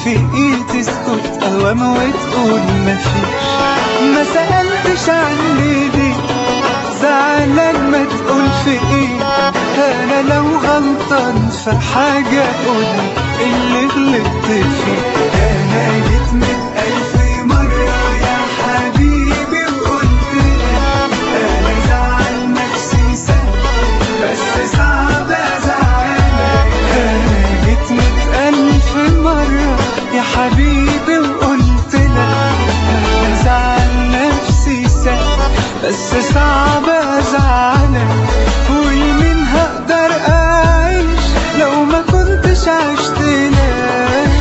في ايه تسكت اوام وتقول مفيش ما سألتش عني ليه زعلان ما تقول في ايه انا لو غلطان في حاجة قولي اللي غلطت فيه انا جيت من الف مرة يا حبيبي وقلت لك انا زعل نفسي سهل بس صعب ازعلك انا جيت مئة الف مرة يا حبيبي وقلت لك انا زعل نفسي سهل بس صعب ازعلك ويمين هقدر اعيش لو ما كنتش عشت لك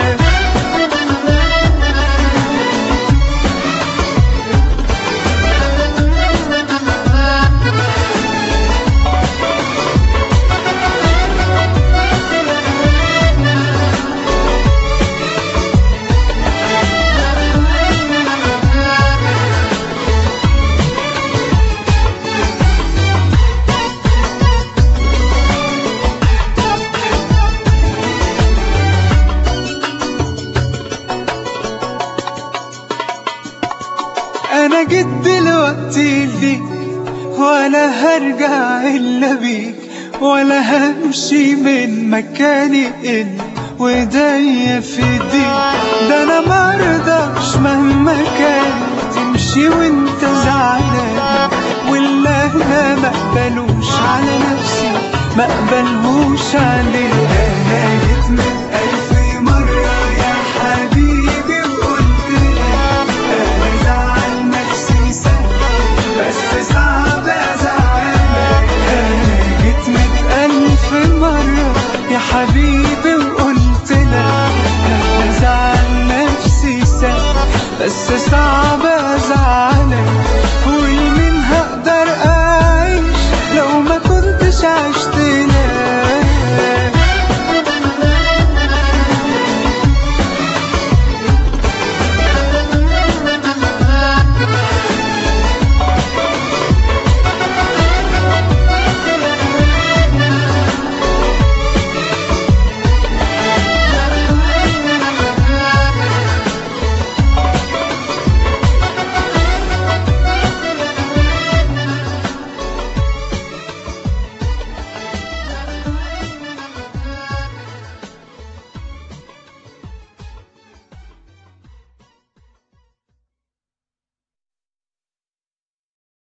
انا جيت دلوقتي ليك ولا هرجع الا بيك ولا همشي من مكاني الا وايديا في ايديك ده انا مرضاش مهما كان تمشي وانت زعلان واللي انا مقبلوش على نفسي مقبلهوش عليك انا جيت من الف مرة يا حبيبي وقلت لك انا زعل نفسي سهل بس صعب ازعلك انا جيت مئة الف مرة يا حبيبي وقلت لك انا زعل نفسي سهل بس صعب